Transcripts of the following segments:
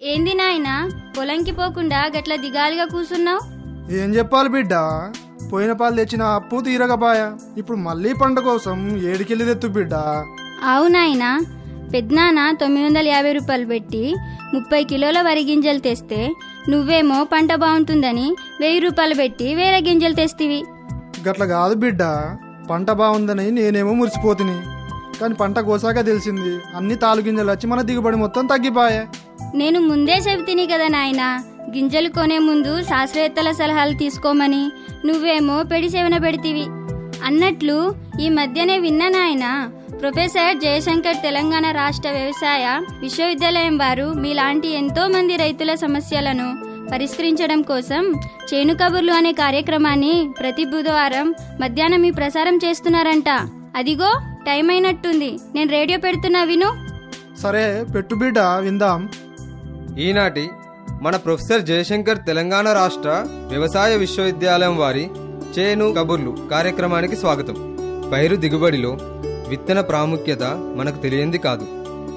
ఏంది నాయనా పొలంకి పోకుండా గట్ల దిగాలుగా కూసున్నావు ఏం చెప్పాలి బిడ్డ పోయిన పాలు తెచ్చిన అప్పు తీరగపాయ ఇప్పుడు మళ్ళీ పంట కోసం ఏడికెళ్ళి తెత్తు బిడ్డ అవునాయనా పెద్దనాన్న తొమ్మిది వందల యాభై రూపాయలు పెట్టి ముప్పై కిలోల వరి గింజలు తెస్తే నువ్వేమో పంట బాగుంటుందని వెయ్యి రూపాయలు పెట్టి వేరే గింజలు తెస్తివి గట్ల కాదు బిడ్డ పంట బాగుందని నేనేమో మురిసిపోతుని కానీ పంట కోసాక తెలిసింది అన్ని తాలు గింజలు వచ్చి మన దిగుబడి మొత్తం తగ్గిపాయే నేను ముందే చెబుతిని కదా నాయనా గింజలు కొనే ముందు శాస్త్రవేత్తల సలహాలు తీసుకోమని నువ్వేమో పెడి సేవన పెడితివి అన్నట్లు ఈ మధ్యనే విన్నా నాయనా ప్రొఫెసర్ జయశంకర్ తెలంగాణ రాష్ట్ర వ్యవసాయ విశ్వవిద్యాలయం వారు మీలాంటి ఎంతో మంది రైతుల సమస్యలను పరిష్కరించడం కోసం చేను కబుర్లు అనే కార్యక్రమాన్ని ప్రతి బుధవారం మధ్యాహ్నం మీ ప్రసారం చేస్తున్నారంట అదిగో టైం అయినట్టుంది నేను రేడియో పెడుతున్నా విను సరే పెట్టు బిడ్డ విందాం ఈనాటి మన ప్రొఫెసర్ జయశంకర్ తెలంగాణ రాష్ట్ర వ్యవసాయ విశ్వవిద్యాలయం వారి చేను కబుర్లు కార్యక్రమానికి స్వాగతం పైరు దిగుబడిలో విత్తన ప్రాముఖ్యత మనకు తెలియంది కాదు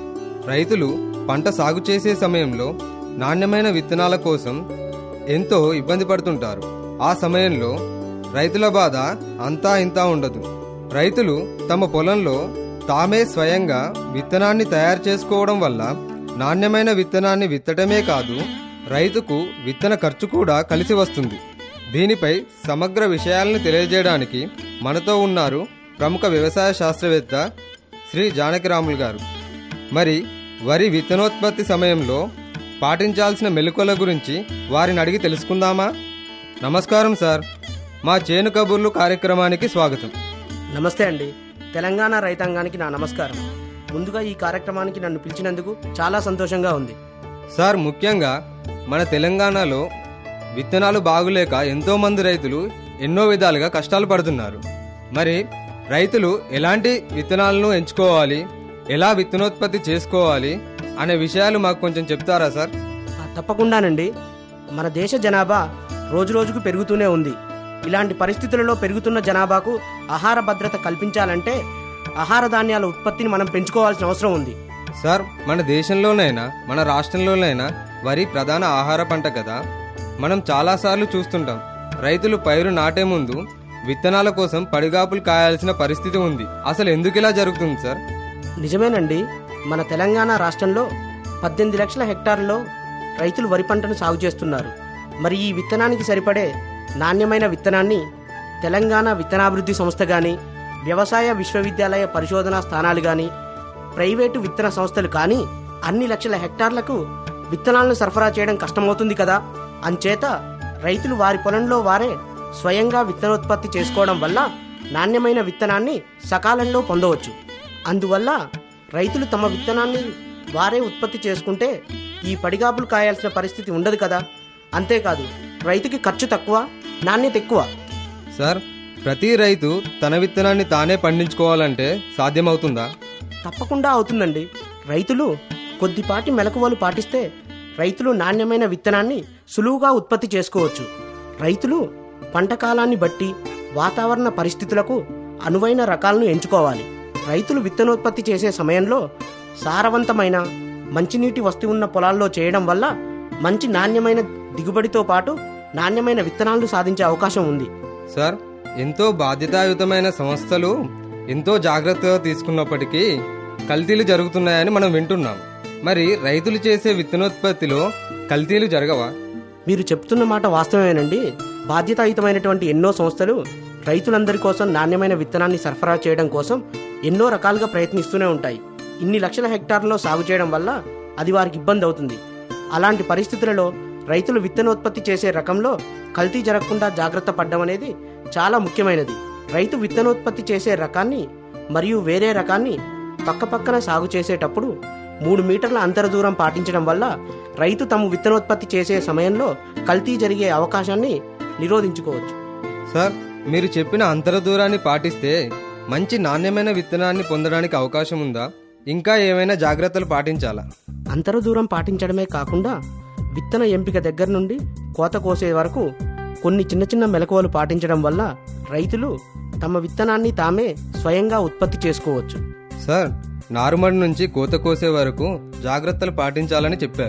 రైతులు పంట సాగు చేసే సమయంలో నాణ్యమైన విత్తనాల కోసం ఎంతో ఇబ్బంది పడుతుంటారు ఆ సమయంలో రైతుల బాధ అంతా ఇంతా ఉండదు రైతులు తమ పొలంలో తామే స్వయంగా విత్తనాన్ని తయారు చేసుకోవడం వల్ల నాణ్యమైన విత్తనాన్ని విత్తడమే కాదు రైతుకు విత్తన ఖర్చు కూడా కలిసి వస్తుంది దీనిపై సమగ్ర విషయాలను తెలియజేయడానికి మనతో ఉన్నారు ప్రముఖ వ్యవసాయ శాస్త్రవేత్త శ్రీ జానకిరాములు గారు మరి వరి విత్తనోత్పత్తి సమయంలో పాటించాల్సిన మెలకువల గురించి వారిని అడిగి తెలుసుకుందామా నమస్కారం సార్ మా చేను కబుర్లు కార్యక్రమానికి స్వాగతం నమస్తే అండి తెలంగాణ రైతాంగానికి నా నమస్కారం ముందుగా ఈ కార్యక్రమానికి నన్ను పిలిచినందుకు చాలా సంతోషంగా ఉంది సార్ ముఖ్యంగా మన తెలంగాణలో విత్తనాలు బాగులేక ఎంతో మంది రైతులు ఎన్నో విధాలుగా కష్టాలు పడుతున్నారు మరి రైతులు ఎలాంటి విత్తనాలను ఎంచుకోవాలి ఎలా విత్తనోత్పత్తి చేసుకోవాలి అనే విషయాలు మాకు కొంచెం చెప్తారా సార్ ఆ, తప్పకుండానండి మన దేశ జనాభా రోజురోజుకు పెరుగుతూనే ఉంది ఇలాంటి పరిస్థితులలో పెరుగుతున్న జనాభాకు ఆహార భద్రత కల్పించాలంటే ఆహార ధాన్యాల ఉత్పత్తిని మనం పెంచుకోవాల్సిన అవసరం ఉంది సార్ మన దేశంలోనైనా మన రాష్ట్రంలోనైనా వరి ప్రధాన ఆహార పంట కదా మనం చాలాసార్లు చూస్తుంటాం రైతులు పైరు నాటే ముందు విత్తనాల కోసం పడిగాపులు కాయాల్సిన పరిస్థితి ఉంది అసలు ఎందుకు ఇలా జరుగుతుంది సార్ నిజమేనండి మన తెలంగాణ రాష్ట్రంలో పద్దెనిమిది లక్షల హెక్టార్లలో రైతులు వరి పంటను సాగు చేస్తున్నారు మరి ఈ విత్తనానికి సరిపడే నాణ్యమైన విత్తనాన్ని తెలంగాణ విత్తనాభివృద్ధి సంస్థ కానీ వ్యవసాయ విశ్వవిద్యాలయ పరిశోధనా స్థానాలు కానీ ప్రైవేటు విత్తన సంస్థలు కానీ అన్ని లక్షల హెక్టార్లకు విత్తనాలను సరఫరా చేయడం కష్టమవుతుంది కదా అంచేత రైతులు వారి పొలంలో వారే స్వయంగా విత్తనోత్పత్తి చేసుకోవడం వల్ల నాణ్యమైన విత్తనాన్ని సకాలంలో పొందవచ్చు అందువల్ల రైతులు తమ విత్తనాన్ని వారే ఉత్పత్తి చేసుకుంటే ఈ పడిగాపులు కాయాల్సిన పరిస్థితి ఉండదు కదా అంతేకాదు రైతుకి ఖర్చు తక్కువ నాణ్యత ఎక్కువ సార్ ప్రతి రైతు తన విత్తనాన్ని తానే పండించుకోవాలంటే సాధ్యమవుతుందా తప్పకుండా అవుతుందండి రైతులు కొద్దిపాటి మెలకువలు పాటిస్తే రైతులు నాణ్యమైన విత్తనాన్ని సులువుగా ఉత్పత్తి చేసుకోవచ్చు రైతులు పంట కాలాన్ని బట్టి వాతావరణ పరిస్థితులకు అనువైన రకాలను ఎంచుకోవాలి రైతులు విత్తనోత్పత్తి చేసే సమయంలో సారవంతమైన మంచినీటి వస్తు ఉన్న పొలాల్లో చేయడం వల్ల మంచి నాణ్యమైన దిగుబడితో పాటు నాణ్యమైన విత్తనాలను సాధించే అవకాశం ఉంది సార్ ఎంతో బాధ్యతాయుతమైన సంస్థలు ఎంతో జాగ్రత్తగా తీసుకున్నప్పటికీ కల్తీలు జరుగుతున్నాయని మనం వింటున్నాం మరి రైతులు చేసే విత్తనోత్పత్తిలో కల్తీలు జరగవా మీరు చెప్తున్న మాట వాస్తవమేనండి బాధ్యతాయుతమైనటువంటి ఎన్నో సంస్థలు రైతులందరి కోసం నాణ్యమైన విత్తనాన్ని సరఫరా చేయడం కోసం ఎన్నో రకాలుగా ప్రయత్నిస్తూనే ఉంటాయి ఇన్ని లక్షల హెక్టార్లలో సాగు చేయడం వల్ల అది వారికి ఇబ్బంది అవుతుంది అలాంటి పరిస్థితులలో రైతులు విత్తనోత్పత్తి చేసే రకంలో కల్తీ జరగకుండా జాగ్రత్త పడడం అనేది చాలా ముఖ్యమైనది రైతు విత్తనోత్పత్తి చేసే రకాన్ని మరియు వేరే రకాన్ని పక్కపక్కన సాగు చేసేటప్పుడు మూడు మీటర్ల అంతర దూరం పాటించడం వల్ల రైతు తమ విత్తనోత్పత్తి చేసే సమయంలో కల్తీ జరిగే అవకాశాన్ని నిరోధించుకోవచ్చు సార్ మీరు చెప్పిన అంతర దూరాన్ని పాటిస్తే మంచి నాణ్యమైన విత్తనాన్ని పొందడానికి అవకాశం ఉందా ఇంకా ఏమైనా జాగ్రత్తలు పాటించాలా అంతర దూరం పాటించడమే కాకుండా విత్తన ఎంపిక దగ్గర నుండి కోత కోసే వరకు కొన్ని చిన్న చిన్న మెలకువలు పాటించడం వల్ల రైతులు తమ విత్తనాన్ని తామే స్వయంగా ఉత్పత్తి చేసుకోవచ్చు సార్ నారుమడి నుంచి కోత కోసే వరకు జాగ్రత్తలు పాటించాలని చెప్పారు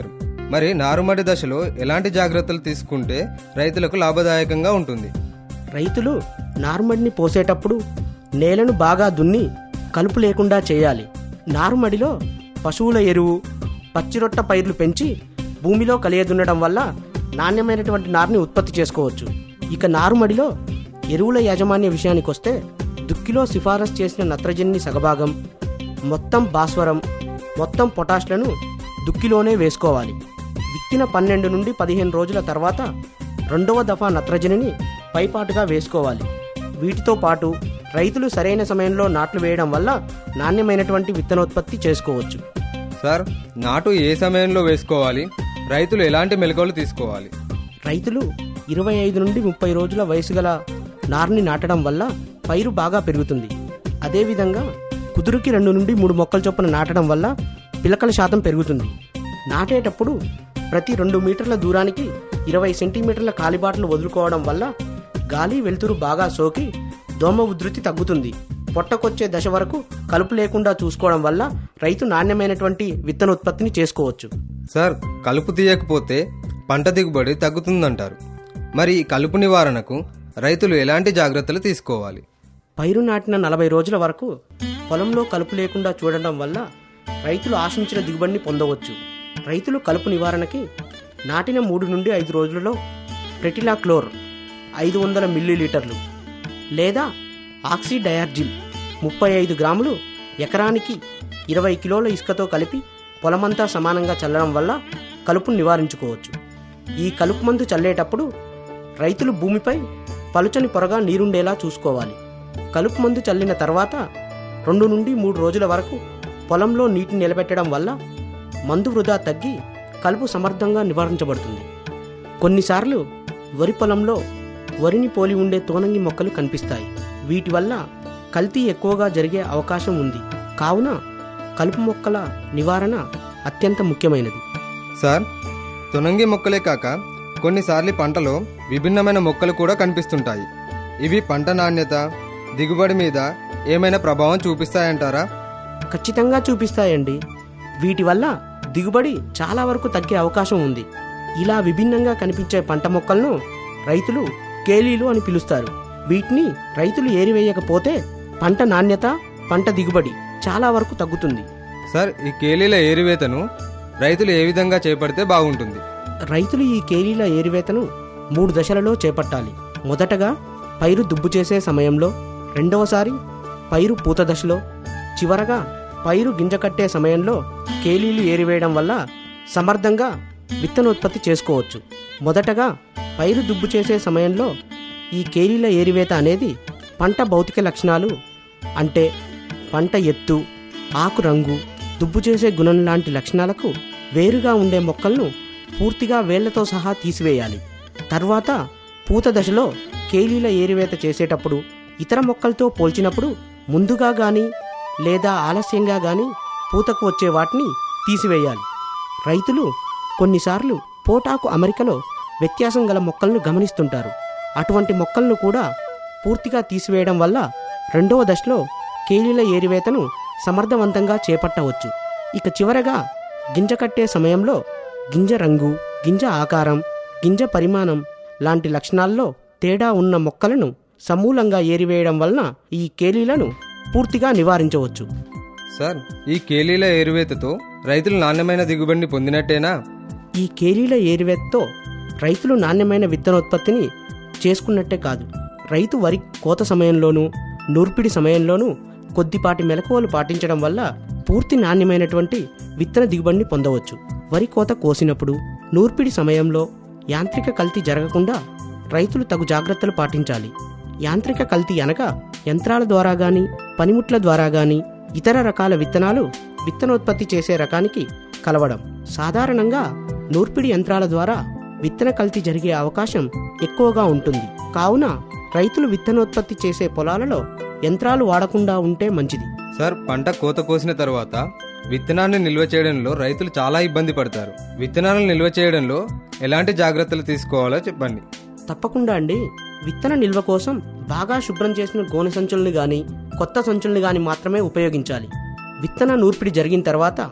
మరి నారుమడి దశలో ఎలాంటి జాగ్రత్తలు తీసుకుంటే రైతులకు లాభదాయకంగా ఉంటుంది రైతులు నారుమడిని పోసేటప్పుడు నేలను బాగా దున్ని కలుపు లేకుండా చేయాలి నారుమడిలో పశువుల ఎరువు పచ్చిరొట్ట పైర్లు పెంచి భూమిలో కలియదున్నడం వల్ల నాణ్యమైనటువంటి నారుని ఉత్పత్తి చేసుకోవచ్చు ఇక నారుమడిలో ఎరువుల యాజమాన్య విషయానికి వస్తే దుక్కిలో సిఫారసు చేసిన నత్రజనిని సగభాగం మొత్తం భాస్వరం మొత్తం పొటాష్లను దుక్కిలోనే వేసుకోవాలి విత్తిన పన్నెండు నుండి పదిహేను రోజుల తర్వాత రెండవ దఫా నత్రజనిని పైపాటుగా వేసుకోవాలి వీటితో పాటు రైతులు సరైన సమయంలో నాట్లు వేయడం వల్ల నాణ్యమైనటువంటి విత్తనోత్పత్తి చేసుకోవచ్చు సార్ నాటు ఏ సమయంలో వేసుకోవాలి రైతులు ఎలాంటి మెలకువలు తీసుకోవాలి రైతులు ఇరవై ఐదు నుండి ముప్పై రోజుల వయసు గల నారుని నాటడం వల్ల పైరు బాగా పెరుగుతుంది అదేవిధంగా కుదురుకి రెండు నుండి మూడు మొక్కల చొప్పున నాటడం వల్ల పిలకల శాతం పెరుగుతుంది నాటేటప్పుడు ప్రతి రెండు మీటర్ల దూరానికి ఇరవై సెంటీమీటర్ల కాలిబాటలు వదులుకోవడం వల్ల గాలి వెలుతురు బాగా సోకి దోమ ఉధృతి తగ్గుతుంది పొట్టకొచ్చే దశ వరకు కలుపు లేకుండా చూసుకోవడం వల్ల రైతు నాణ్యమైనటువంటి విత్తనోత్పత్తిని చేసుకోవచ్చు సార్ కలుపు తీయకపోతే పంట దిగుబడి తగ్గుతుందంటారు మరి ఈ కలుపు నివారణకు రైతులు ఎలాంటి జాగ్రత్తలు తీసుకోవాలి పైరు నాటిన నలభై రోజుల వరకు పొలంలో కలుపు లేకుండా చూడటం వల్ల రైతులు ఆశించిన దిగుబడిని పొందవచ్చు రైతులు కలుపు నివారణకి నాటిన మూడు నుండి ఐదు రోజులలో ప్రెటిలా క్లోర్ ఐదు వందల మిల్లీలీటర్లు లేదా ఆక్సీ డయార్జిల్ ముప్పై ఐదు గ్రాములు ఎకరానికి ఇరవై కిలోల ఇసుకతో కలిపి పొలమంతా సమానంగా చల్లడం వల్ల కలుపును నివారించుకోవచ్చు ఈ కలుపు మందు చల్లేటప్పుడు రైతులు భూమిపై పలుచని పొరగా నీరుండేలా చూసుకోవాలి కలుపు మందు చల్లిన తర్వాత రెండు నుండి మూడు రోజుల వరకు పొలంలో నీటిని నిలబెట్టడం వల్ల మందు వృధా తగ్గి కలుపు సమర్థంగా నివారించబడుతుంది కొన్నిసార్లు వరి పొలంలో వరిని పోలి ఉండే తోనంగి మొక్కలు కనిపిస్తాయి వీటి వల్ల కల్తీ ఎక్కువగా జరిగే అవకాశం ఉంది కావున కలుపు మొక్కల నివారణ అత్యంత ముఖ్యమైనది సార్ తునంగి మొక్కలే కాక కొన్నిసార్లు పంటలో విభిన్నమైన మొక్కలు కూడా కనిపిస్తుంటాయి ఇవి పంట నాణ్యత దిగుబడి మీద ఏమైనా ప్రభావం చూపిస్తాయంటారా ఖచ్చితంగా చూపిస్తాయండి వీటి వల్ల దిగుబడి చాలా వరకు తగ్గే అవకాశం ఉంది ఇలా విభిన్నంగా కనిపించే పంట మొక్కలను రైతులు కేలీలు అని పిలుస్తారు వీటిని రైతులు ఏరివేయకపోతే పంట నాణ్యత పంట దిగుబడి చాలా వరకు తగ్గుతుంది సార్ ఈ కేలీల ఏరివేతను రైతులు ఏ విధంగా చేపడితే బాగుంటుంది రైతులు ఈ కేలీల ఏరివేతను మూడు దశలలో చేపట్టాలి మొదటగా పైరు దుబ్బు చేసే సమయంలో రెండవసారి పైరు పూత దశలో చివరగా పైరు గింజ కట్టే సమయంలో కేలీలు ఏరివేయడం వల్ల సమర్థంగా విత్తనోత్పత్తి చేసుకోవచ్చు మొదటగా పైరు దుబ్బు చేసే సమయంలో ఈ కేలీల ఏరివేత అనేది పంట భౌతిక లక్షణాలు అంటే పంట ఎత్తు ఆకు రంగు దుబ్బు చేసే గుణం లాంటి లక్షణాలకు వేరుగా ఉండే మొక్కలను పూర్తిగా వేళ్లతో సహా తీసివేయాలి తర్వాత పూత దశలో కేలీల ఏరివేత చేసేటప్పుడు ఇతర మొక్కలతో పోల్చినప్పుడు ముందుగా గాని లేదా ఆలస్యంగా గాని పూతకు వచ్చే వాటిని తీసివేయాలి రైతులు కొన్నిసార్లు పోటాకు అమరికలో వ్యత్యాసం గల మొక్కలను గమనిస్తుంటారు అటువంటి మొక్కలను కూడా పూర్తిగా తీసివేయడం వల్ల రెండవ దశలో కేలీల ఏరివేతను సమర్థవంతంగా చేపట్టవచ్చు ఇక చివరగా గింజ కట్టే సమయంలో గింజ రంగు గింజ ఆకారం గింజ పరిమాణం లాంటి లక్షణాల్లో తేడా ఉన్న మొక్కలను సమూలంగా ఏరివేయడం వలన ఈ కేలీలను పూర్తిగా నివారించవచ్చు సార్ ఈ కేలీల ఏరివేతతో రైతులు నాణ్యమైన దిగుబడిని పొందినట్టేనా ఈ కేలీల ఏరివేతతో రైతులు నాణ్యమైన విత్తనోత్పత్తిని చేసుకున్నట్టే కాదు రైతు వరి కోత సమయంలోనూ నూర్పిడి సమయంలోనూ కొద్దిపాటి మెలకువలు పాటించడం వల్ల పూర్తి నాణ్యమైనటువంటి విత్తన దిగుబడిని పొందవచ్చు వరి కోత కోసినప్పుడు నూర్పిడి సమయంలో యాంత్రిక కల్తీ జరగకుండా రైతులు తగు జాగ్రత్తలు పాటించాలి యాంత్రిక కల్తీ అనగా యంత్రాల ద్వారా గాని పనిముట్ల ద్వారా గాని ఇతర రకాల విత్తనాలు విత్తనోత్పత్తి చేసే రకానికి కలవడం సాధారణంగా నూర్పిడి యంత్రాల ద్వారా విత్తన కల్తీ జరిగే అవకాశం ఎక్కువగా ఉంటుంది కావున రైతులు విత్తనోత్పత్తి చేసే పొలాలలో యంత్రాలు వాడకుండా ఉంటే మంచిది సార్ పంట కోత కోసిన తర్వాత విత్తనాన్ని నిల్వ చేయడంలో రైతులు చాలా ఇబ్బంది పడతారు విత్తనాలను నిల్వ చేయడంలో ఎలాంటి జాగ్రత్తలు తీసుకోవాలో చెప్పండి తప్పకుండా అండి విత్తన నిల్వ కోసం బాగా శుభ్రం చేసిన గోనె సంచుల్ని గాని కొత్త సంచుల్ని గాని మాత్రమే ఉపయోగించాలి విత్తన నూర్పిడి జరిగిన తర్వాత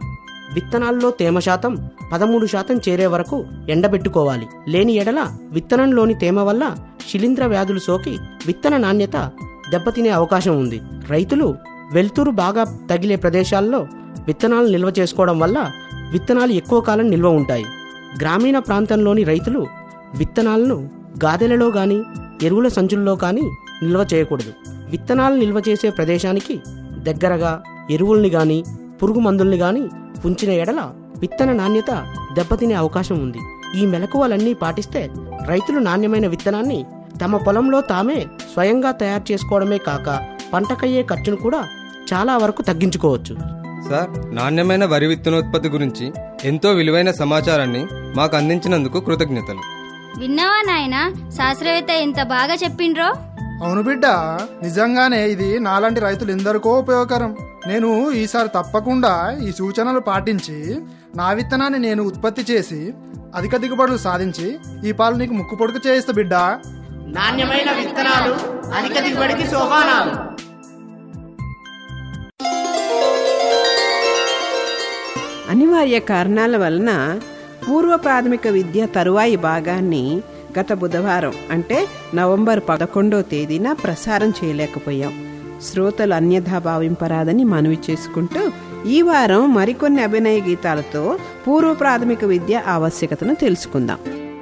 విత్తనాల్లో తేమ శాతం పదమూడు శాతం చేరే వరకు ఎండబెట్టుకోవాలి లేని ఎడల విత్తనంలోని తేమ వల్ల శిలీంధ్ర వ్యాధులు సోకి విత్తన నాణ్యత దెబ్బతినే అవకాశం ఉంది రైతులు వెలుతురు బాగా తగిలే ప్రదేశాల్లో విత్తనాలు నిల్వ చేసుకోవడం వల్ల విత్తనాలు ఎక్కువ కాలం నిల్వ ఉంటాయి గ్రామీణ ప్రాంతంలోని రైతులు విత్తనాలను గాదెలలో గాని ఎరువుల సంచుల్లో కానీ నిల్వ చేయకూడదు విత్తనాలు నిల్వ చేసే ప్రదేశానికి దగ్గరగా ఎరువుల్ని గాని పురుగు మందుల్ని గాని ఉంచిన ఎడల విత్తన నాణ్యత దెబ్బతినే అవకాశం ఉంది ఈ మెలకువలన్నీ పాటిస్తే రైతులు నాణ్యమైన విత్తనాన్ని తమ పొలంలో తామే స్వయంగా తయారు చేసుకోవడమే కాక పంటకయ్యే ఖర్చును కూడా చాలా వరకు తగ్గించుకోవచ్చు సార్ నాణ్యమైన వరి విత్తనోత్పత్తి గురించి ఎంతో విలువైన సమాచారాన్ని మాకు అందించినందుకు కృతజ్ఞతలు విన్నావా నాయనా శాస్త్రవేత్త ఎంత బాగా చెప్పిండ్రో అవును బిడ్డ నిజంగానే ఇది నాలాంటి రైతులు ఎందరికో ఉపయోగకరం నేను ఈసారి తప్పకుండా ఈ సూచనలు పాటించి నా విత్తనాన్ని నేను ఉత్పత్తి చేసి అధిక దిగుబడులు సాధించి ఈ పాలు నీకు ముక్కు పొడుకు చేయిస్తా బిడ్డ నాణ్యమైన విత్తనాలు అధిక దిగుబడికి సోపానాలు అనివార్య కారణాల వలన పూర్వ ప్రాథమిక విద్య తరువాయి భాగాన్ని గత బుధవారం అంటే నవంబర్ పదకొండో తేదీన ప్రసారం చేయలేకపోయాం శ్రోతలు అన్యథా భావింపరాదని మనవి చేసుకుంటూ ఈ వారం మరికొన్ని అభినయ గీతాలతో పూర్వ ప్రాథమిక విద్య ఆవశ్యకతను తెలుసుకుందాం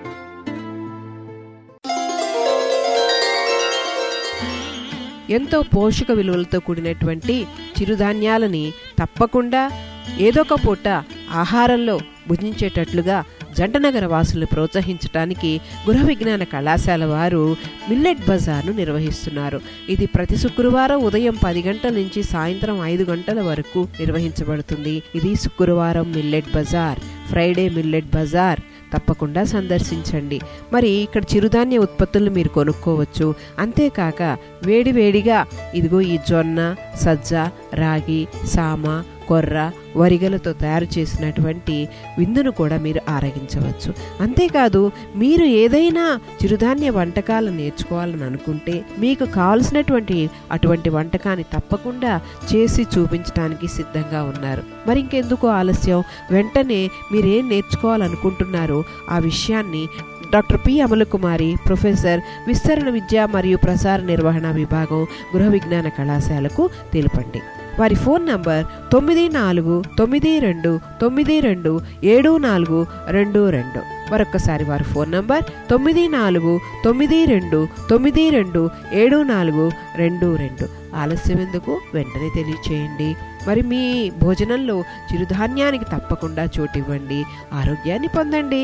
ఎంతో పోషక విలువలతో కూడినటువంటి చిరుధాన్యాలని తప్పకుండా ఏదో ఒక పూట ఆహారంలో భుజించేటట్లుగా జంటనగర వాసులను ప్రోత్సహించడానికి గృహ విజ్ఞాన కళాశాల వారు మిల్లెట్ బజార్ను నిర్వహిస్తున్నారు ఇది ప్రతి శుక్రవారం ఉదయం పది గంటల నుంచి సాయంత్రం ఐదు గంటల వరకు నిర్వహించబడుతుంది ఇది శుక్రవారం millet bazaar Friday millet bazaar తప్పకుండా సందర్శించండి మరి ఇక్కడ చిరుధాన్య ఉత్పత్తులను మీరు కొనుక్కోవచ్చు అంతేకాక వేడి వేడిగా ఇదిగో ఈ జొన్న సజ్జ రాగి సామ కొర్ర వరిగలతో తయారు చేసినటువంటి విందును కూడా మీరు ఆరగించవచ్చు అంతేకాదు మీరు ఏదైనా చిరుధాన్య వంటకాలు నేర్చుకోవాలని అనుకుంటే మీకు కావలసినటువంటి అటువంటి వంటకాన్ని తప్పకుండా చేసి చూపించడానికి సిద్ధంగా ఉన్నారు మరి ఇంకెందుకు ఆలస్యం వెంటనే మీరేం నేర్చుకోవాలనుకుంటున్నారో ఆ విషయాన్ని డాక్టర్ పి అమలకుమారి ప్రొఫెసర్ విస్తరణ విద్య మరియు ప్రసార నిర్వహణ విభాగం గృహ విజ్ఞాన కళాశాలకు తెలుపండి వారి ఫోన్ నంబర్ తొమ్మిది నాలుగు తొమ్మిది రెండు తొమ్మిది రెండు ఏడు నాలుగు రెండు రెండు మరొకసారి వారి ఫోన్ నంబర్ తొమ్మిది నాలుగు తొమ్మిది రెండు తొమ్మిది రెండు ఏడు నాలుగు రెండు రెండు ఆలస్యం ఎందుకు వెంటనే తెలియచేయండి మరి మీ భోజనంలో చిరుధాన్యానికి తప్పకుండా చోటివ్వండి ఆరోగ్యాన్ని పొందండి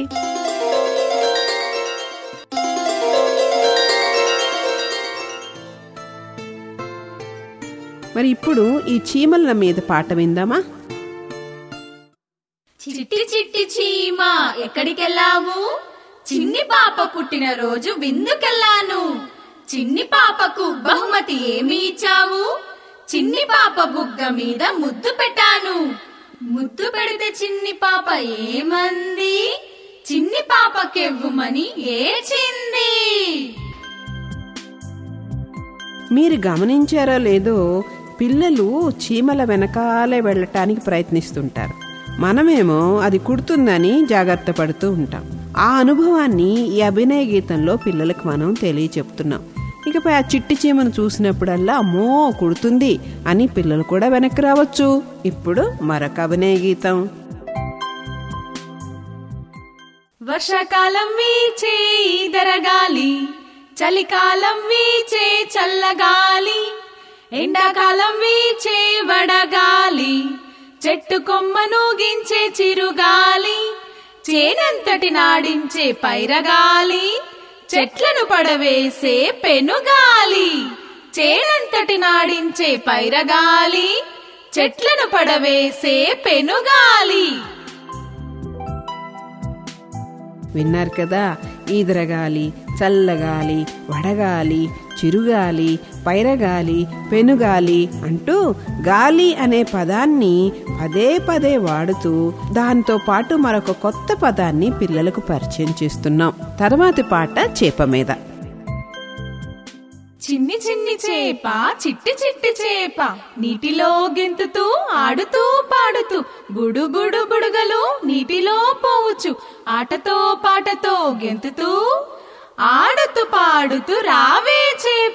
మరి ఇప్పుడు ఈ చీమల మీద పాట విందామా చిట్టి చిట్టి చీమ ఎక్కడికెళ్ళావు చిన్ని పాప పుట్టిన రోజు విందుకెళ్ళాను చిన్ని పాపకు బహుమతి ఏమి ఇచ్చావు చిన్ని పాప బుగ్గ మీద ముద్దు పెట్టాను ముద్దు పెడితే చిన్ని పాప ఏమంది చిన్ని పాపకెవ్వుమని ఏచింది మీరు గమనించారో లేదో పిల్లలు చీమల వెనకాలే వెళ్ళటానికి ప్రయత్నిస్తుంటారు మనమేమో అది కుడుతుందని జాగ్రత్త పడుతూ ఉంటాం ఆ అనుభవాన్ని ఈ అభినయ గీతంలో పిల్లలకు మనం తెలియచెప్తున్నాం ఇకపై ఆ చిట్టి చీమను చూసినప్పుడల్లా అమ్మో కుడుతుంది అని పిల్లలు కూడా వెనక్కి రావచ్చు ఇప్పుడు మరొక అభినయ గీతం వర్షాకాలం వీచే ఈదరగాలి చలికాలం వీచే చల్లగాలి ఎండాకాలం వీచే వడగాలి చెట్టు కొమ్మను గించే చిరుగాలి చేనంతటి నాడించే పైరగాలి చెట్లను పడవేసే పెనుగాలి చేనంతటి నాడించే పైరగాలి చెట్లను పడవేసే పెనుగాలి విన్నారు కదా ఈదరగాలి చల్లగాలి వడగాలి చిరుగాలి పైరగాలి పెనుగాలి అంటూ గాలి అనే పదాన్ని పదే పదే వాడుతూ దాంతో పాటు మరొక కొత్త పదాన్ని పిల్లలకు పరిచయం చేస్తున్నాం తర్వాతి పాట చేప మీద చిన్ని చిన్ని చేప చిట్టి చిట్టి చేప నీటిలో గెంతుతూ ఆడుతూ పాడుతూ బుడు బుడు బుడుగలు నీటిలో పోవచ్చు ఆటతో పాటతో గెంతుతూ ఆడుతూ పాడుతూ రావే చేప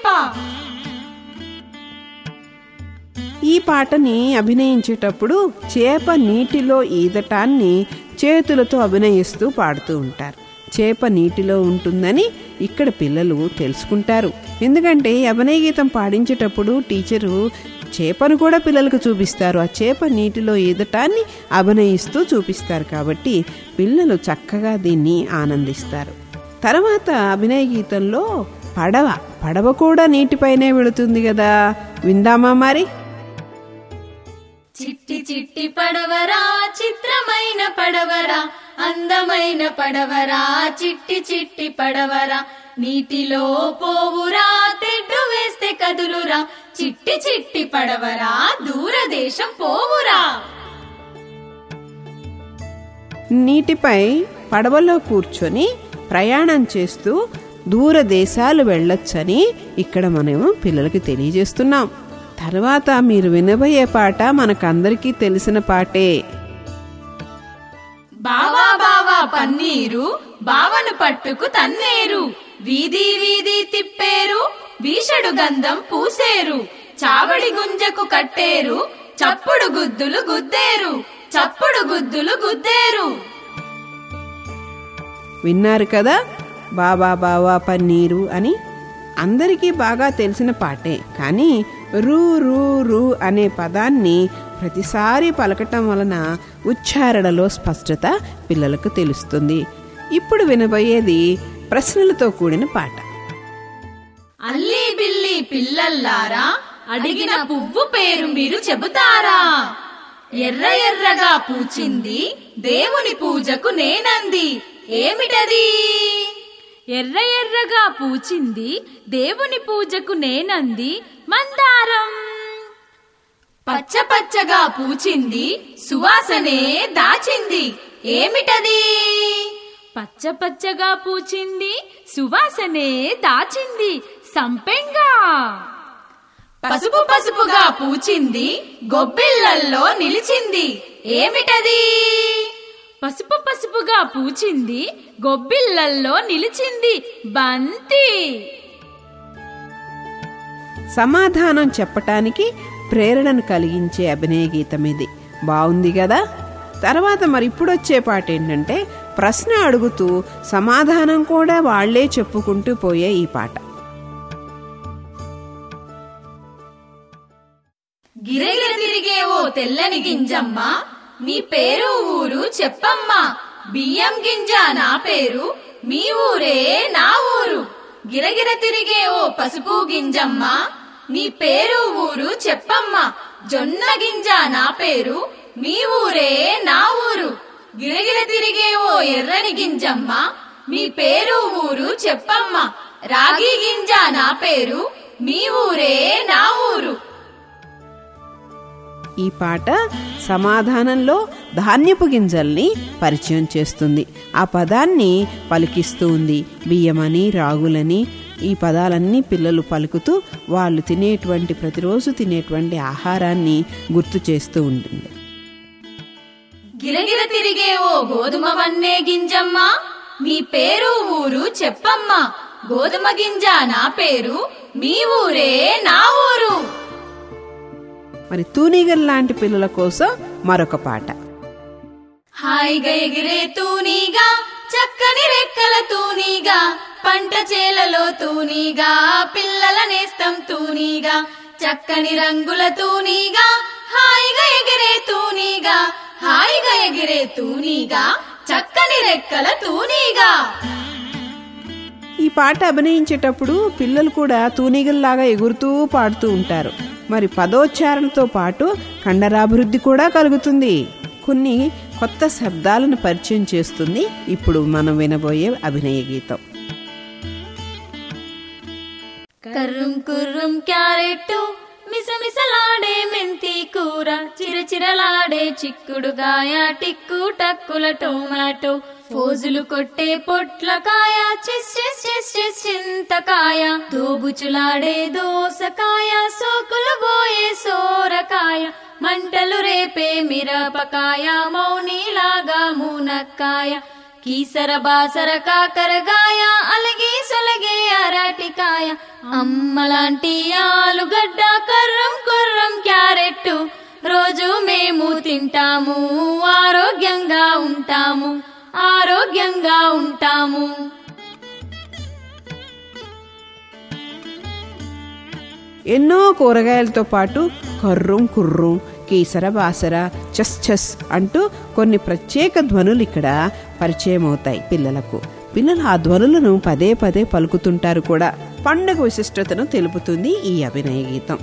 ఈ పాటని అభినయించేటప్పుడు చేప నీటిలో ఈదటాన్ని చేతులతో అభినయిస్తూ పాడుతూ ఉంటారు చేప నీటిలో ఉంటుందని ఇక్కడ పిల్లలు తెలుసుకుంటారు ఎందుకంటే ఈ అభినయ గీతం పాడించేటప్పుడు టీచరు చేపను కూడా పిల్లలకు చూపిస్తారు ఆ చేప నీటిలో ఈదటాన్ని అభినయిస్తూ చూపిస్తారు కాబట్టి పిల్లలు చక్కగా దీన్ని ఆనందిస్తారు తర్వాత అభినయ గీతంలో పడవ పడవ కూడా నీటిపైనే వెళుతుంది కదా విందామా మరి చిట్టి చిట్టి పడవరా చిత్రమైన పడవరా అందమైన పడవరా చిట్టి చిట్టి పడవరా నీటిలో పోవురా తెడ్డు వేస్తే కదులురా చిట్టి చిట్టి పడవరా దూరదేశం పోవురా నీటిపై పడవలో కూర్చొని ప్రయాణం చేస్తూ దూర దేశాలు వెళ్ళొచ్చని ఇక్కడ మనం పిల్లలకి తెలియజేస్తున్నాం తర్వాత మీరు వినబోయే పాట మనకందరికీ తెలిసిన పాటే బావా బావా పన్నీరు బావను పట్టుకు తన్నేరు వీధి వీధి తిప్పేరు వీషడు గంధం పూసేరు చావడి గుంజకు కట్టేరు చప్పుడు గుద్దులు గుద్దేరు చప్పుడు గుద్దులు గుద్దేరు విన్నారు కదా బాబా బావా పన్నీరు అని అందరికీ బాగా తెలిసిన పాటే కానీ రూ రూ రూ అనే పదాన్ని ప్రతిసారి పలకటం వలన ఉచ్చారణలో స్పష్టత పిల్లలకు తెలుస్తుంది ఇప్పుడు వినబోయేది ప్రశ్నలతో కూడిన పాట అల్లి బిల్లి పిల్లల్లారా అడిగిన పువ్వు పేరు మీరు చెబుతారా ఎర్ర ఎర్రగా పూచింది దేవుని పూజకు నేనంది ఏమిటది ఎర్ర ఎర్రగా పూచింది దేవుని పూజకు నేనంది మందారం పచ్చ పచ్చగా పూచింది సువాసనే దాచింది ఏమిటది పచ్చ పచ్చగా పూచింది సువాసనే దాచింది సంపెంగా పసుపు పసుపుగా పూచింది గొబ్బిళ్ళల్లో నిలిచింది ఏమిటది పసుపు పసుపుగా పూచింది గొబ్బిళ్ళల్లో నిలిచింది బంతి సమాధానం చెప్పటానికి ప్రేరణను కలిగించే అభినయ గీతం ఇది బాగుంది కదా తర్వాత మరి ఇప్పుడు వచ్చే పాట ఏంటంటే ప్రశ్న అడుగుతూ సమాధానం కూడా వాళ్లే చెప్పుకుంటూ పోయే ఈ పాట గిరగిర తిరిగే ఓ తెల్లని గింజమ్మ నీ పేరు ఊరు చెప్పమ్మా బియ్యం గింజ నా పేరు మీ ఊరే నా ఊరు గిరగిర తిరిగే ఓ పసుపు గింజమ్మ నీ పేరు ఊరు చెప్పమ్మా జొన్న గింజ నా పేరు మీ ఊరే నా ఊరు గిరగిర తిరిగే ఓ ఎర్రని గింజమ్మ మీ పేరు ఊరు చెప్పమ్మా రాగి గింజ నా పేరు మీ ఊరే నా ఊరు ఈ పాట సమాధానంలో ధాన్యపు గింజల్ని పరిచయం చేస్తుంది ఆ పదాన్ని పలికిస్తూ ఉంది బియ్యమని రాగులని ఈ పదాలన్నీ పిల్లలు పలుకుతూ వాళ్ళు తినేటువంటి ప్రతిరోజు తినేటువంటి ఆహారాన్ని గుర్తు చేస్తూ ఉంటుంది గిరగిర తిరిగే ఓ గోధుమ వన్నే గింజమ్మ మీ పేరు ఊరు చెప్పమ్మా గోధుమ గింజ నా పేరు మీ ఊరే నా ఊరు మరి తూనీగల్ లాంటి పిల్లల కోసం మరొక పాట హాయిగా ఎగిరే తూనీగా చక్కని రెక్కల తూనీగా పంట చేలలో తూనీగా పిల్లల నేస్తం తూనీగా చక్కని రంగుల తూనీగా హాయిగా ఎగిరే తూనీగా హాయిగా ఎగిరే తూనీగా చక్కని రెక్కల తూనీగా ఈ పాట అభినయించేటప్పుడు పిల్లలు కూడా తూనీగల్లాగా ఎగురుతూ పాడుతూ ఉంటారు మరి పదోచ్చారణతో పాటు కండరాభివృద్ధి కూడా కలుగుతుంది కొన్ని కొత్త శబ్దాలను పరిచయం చేస్తుంది ఇప్పుడు మనం వినబోయే అభినయ గీతం కర్రం కుర్రం క్యారెట్ మిసమిసలాడే మెంతి కూర చిరచిరలాడే చిక్కుడుగాయ టిక్కు టక్కుల టొమాటో ఫోజులు కొట్టే పొట్లకాయ చెస్ చెస్ చెస్ చెస్ చింతకాయ దోబుచులాడే దోసకాయ సోకులు పోయే సోరకాయ మంటలు రేపే మిరపకాయ మౌనిలాగా మునక్కాయ కీసర బాసర కాకరగాయ అలగి సొలగే అరటికాయ అమ్మలాంటి ఆలుగడ్డ కర్రం కొర్రం క్యారెట్ రోజు మేము తింటాము ఆరోగ్యంగా ఉంటాము ఆరోగ్యంగా ఉంటాము ఎన్నో కూరగాయలతో పాటు కర్రం కుర్రం కీసర బాసర చస్ చస్ అంటూ కొన్ని ప్రత్యేక ధ్వనులు ఇక్కడ పరిచయం అవుతాయి పిల్లలకు పిల్లలు ఆ ధ్వనులను పదే పదే పలుకుతుంటారు కూడా పండుగ విశిష్టతను తెలుపుతుంది ఈ అభినయ గీతం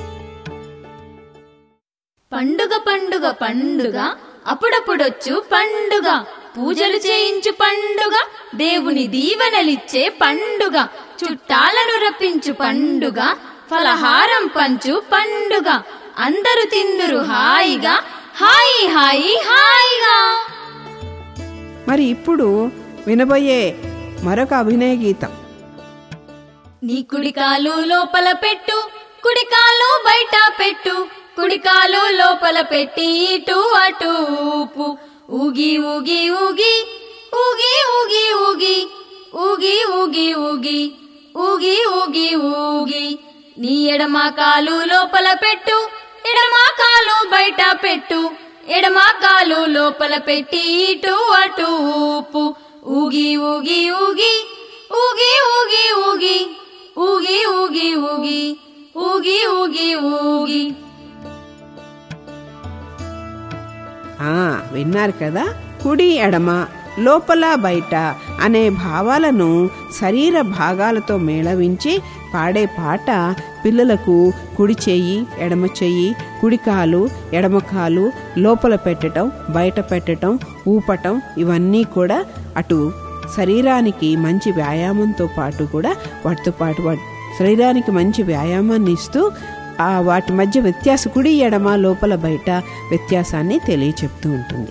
పండుగ పండుగ పండుగ అప్పుడప్పుడొచ్చు పండుగ పూజలు చేయించు పండుగ దేవుని దీవెనలిచ్చే పండుగ చుట్టాలను రప్పించు పండుగ ఫలహారం పంచు పండుగ అందరూ తిందురు హాయిగా హాయి హాయి హాయిగా మరి ఇప్పుడు వినబోయే మరొక అభినయ గీతం నీ కుడికాలు లోపల పెట్టు కుడికాలు బయట పెట్టు కుడికాలు లోపల పెట్టి ఇటు అటు ఊపు ఊగి ఊగి ఊగి ఊగి ఊగి ఊగి ఊగి ఊగి ఊగి ఊగి ఊగి ఊగి నీ ఎడమ కాలు లోపల పెట్టు ఎడమ కాలు బయట పెట్టు ఎడమ కాలు లోపల పెట్టి ఇటు అటు ఊపు ఊగి ఊగి ఊగి ఊగి ఊగి ఊగి ఊగి ఊగి ఊగి ఊగి ఊగి ఊగి ఆ విన్నారు కదా కుడి ఎడమ లోపల బయట అనే భావాలను శరీర భాగాలతో మేళవించి పాడే పాట పిల్లలకు కుడి చెయ్యి ఎడమ చెయ్యి కుడి కాలు ఎడమ కాలు లోపల పెట్టడం బయట పెట్టడం ఊపటం ఇవన్నీ కూడా అటు శరీరానికి మంచి వ్యాయామంతో పాటు కూడా వాటితో పాటు వాటి శరీరానికి మంచి వ్యాయామాన్ని ఇస్తూ ఆ వాటి మధ్య వ్యత్యాస కుడి ఎడమ లోపల బయట వ్యత్యాసాన్ని తెలియచెప్తూ ఉంటుంది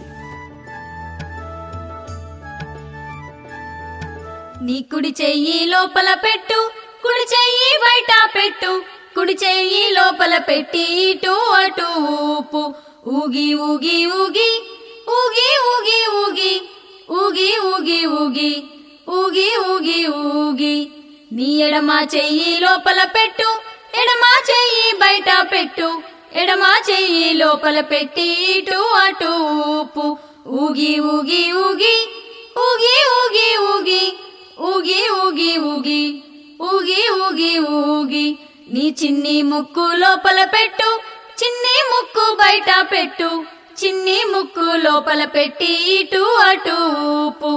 నీ కుడి చెయ్యి లోపల పెట్టు కుడి చెయ్యి బయట పెట్టు కుడి చెయ్యి లోపల పెట్టి ఇటు అటు ఊపు ఊగి ఊగి ఊగి ఊగి ఊగి ఊగి ఊగి ఊగి ఊగి ఊగి ఊగి ఊగి నీ ఎడమ చెయ్యి లోపల పెట్టు ఎడమ చెయ్యి బయట పెట్టు ఎడమ చెయ్యి లోపల పెట్టి ఇటు అటు ఊపు ఊగి ఊగి ఊగి ఊగి ఊగి ఊగి ఊగి ఊగి ఊగి ఊగి ఊగి ఊగి నీ చిన్ని ముక్కు లోపల పెట్టు చిన్ని ముక్కు బయట పెట్టు చిన్ని ముక్కు లోపల పెట్టి ఇటు అటు ఊపు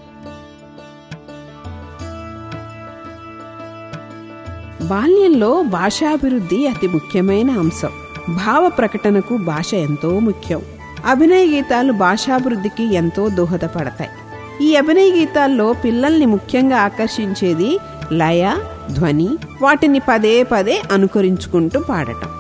బాల్యంలో భాషాభివృద్ధి అతి ముఖ్యమైన అంశం భావ ప్రకటనకు భాష ఎంతో ముఖ్యం అభినయ గీతాలు భాషాభివృద్ధికి ఎంతో దోహదపడతాయి ఈ అభినయ గీతాల్లో పిల్లల్ని ముఖ్యంగా ఆకర్షించేది లయ ధ్వని వాటిని పదే పదే అనుకరించుకుంటూ పాడటం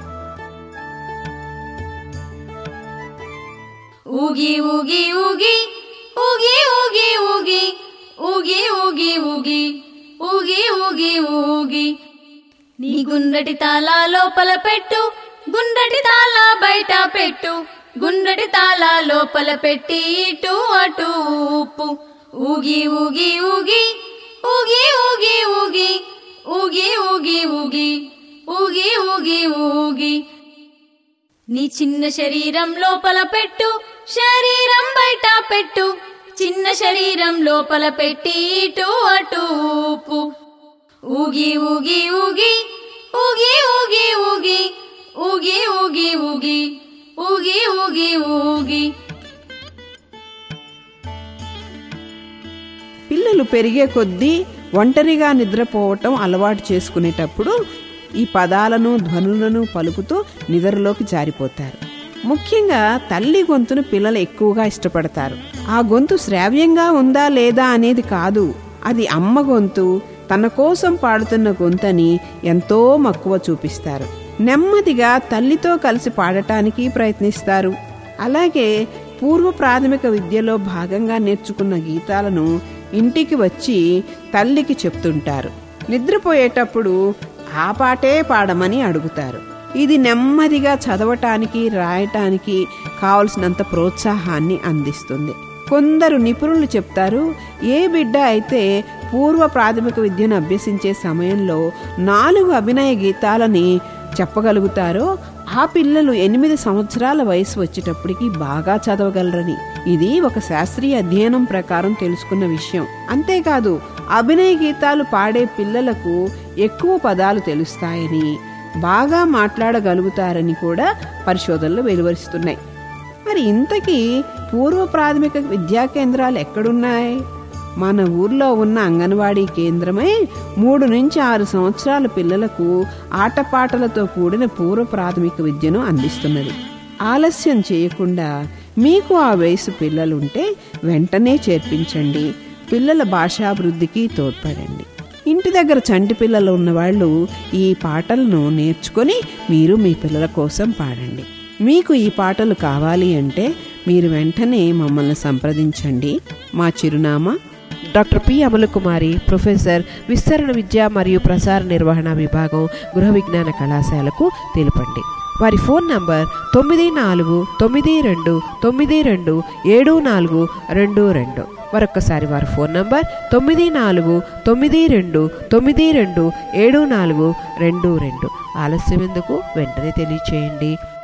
ఊగి ఊగి ఊగి ఊగి ఊగి ఊగి ఊగి ఊగి ఊగి ఊగి ఊగి ఊగి నీ గుండ్రటి తాళ లోపల పెట్టు గుండ్రటి తాళ బయట పెట్టు గుండ్రటి తాళ లోపల పెట్టి ఇటు అటు ఊపు ఊగి ఊగి ఊగి ఊగి ఊగి ఊగి ఊగి ఊగి ఊగి ఊగి ఊగి ఊగి నీ చిన్న శరీరం లోపల పెట్టు శరీరం బయట పెట్టు చిన్న శరీరం లోపల పెట్టి ఇటు అటు ఊపు ఊగి ఊగి ఊగి ఊగి ఊగి ఊగి ఊగి ఊగి ఊగి ఊగి ఊగి ఊగి పిల్లలు పెరిగే కొద్దీ ఒంటరిగా నిద్రపోవటం అలవాటు చేసుకునేటప్పుడు ఈ పదాలను ధ్వనులను పలుకుతూ నిద్రలోకి జారిపోతారు ముఖ్యంగా తల్లి గొంతును పిల్లలు ఎక్కువగా ఇష్టపడతారు ఆ గొంతు శ్రావ్యంగా ఉందా లేదా అనేది కాదు అది అమ్మ గొంతు తన కోసం పాడుతున్న గొంతని ఎంతో మక్కువ చూపిస్తారు నెమ్మదిగా తల్లితో కలిసి పాడటానికి ప్రయత్నిస్తారు అలాగే పూర్వ ప్రాథమిక విద్యలో భాగంగా నేర్చుకున్న గీతాలను ఇంటికి వచ్చి తల్లికి చెప్తుంటారు నిద్రపోయేటప్పుడు ఆ పాటే పాడమని అడుగుతారు ఇది నెమ్మదిగా చదవటానికి రాయటానికి కావలసినంత ప్రోత్సాహాన్ని అందిస్తుంది కొందరు నిపుణులు చెప్తారు ఏ బిడ్డ అయితే పూర్వ ప్రాథమిక విద్యను అభ్యసించే సమయంలో నాలుగు అభినయ గీతాలని చెప్పగలుగుతారో ఆ పిల్లలు ఎనిమిది సంవత్సరాల వయసు వచ్చేటప్పటికి బాగా చదవగలరని ఇది ఒక శాస్త్రీయ అధ్యయనం ప్రకారం తెలుసుకున్న విషయం అంతేకాదు అభినయ గీతాలు పాడే పిల్లలకు ఎక్కువ పదాలు తెలుస్తాయని బాగా మాట్లాడగలుగుతారని కూడా పరిశోధనలు వెలువరిస్తున్నాయి మరి ఇంతకీ పూర్వ ప్రాథమిక విద్యా కేంద్రాలు ఎక్కడున్నాయి మన ఊర్లో ఉన్న అంగన్వాడీ కేంద్రమే మూడు నుంచి ఆరు సంవత్సరాల పిల్లలకు ఆటపాటలతో కూడిన పూర్వ ప్రాథమిక విద్యను అందిస్తున్నది ఆలస్యం చేయకుండా మీకు ఆ వయసు పిల్లలుంటే వెంటనే చేర్పించండి పిల్లల భాషాభివృద్ధికి తోడ్పడండి ఇంటి దగ్గర చంటి పిల్లలు ఉన్నవాళ్ళు ఈ పాటలను నేర్చుకొని మీరు మీ పిల్లల కోసం పాడండి మీకు ఈ పాటలు కావాలి అంటే మీరు వెంటనే మమ్మల్ని సంప్రదించండి మా చిరునామా డాక్టర్ పి అమలకుమారి ప్రొఫెసర్ విస్తరణ విద్య మరియు ప్రసార నిర్వహణ విభాగం గృహ విజ్ఞాన కళాశాలకు తెలుపండి వారి ఫోన్ నంబర్ తొమ్మిది నాలుగు తొమ్మిది రెండు తొమ్మిది రెండు ఏడు నాలుగు రెండు రెండు మరొక్కసారి వారి ఫోన్ నంబర్ తొమ్మిది నాలుగు తొమ్మిది రెండు తొమ్మిది రెండు ఏడు నాలుగు రెండు రెండు ఆలస్యం ఎందుకు వెంటనే తెలియచేయండి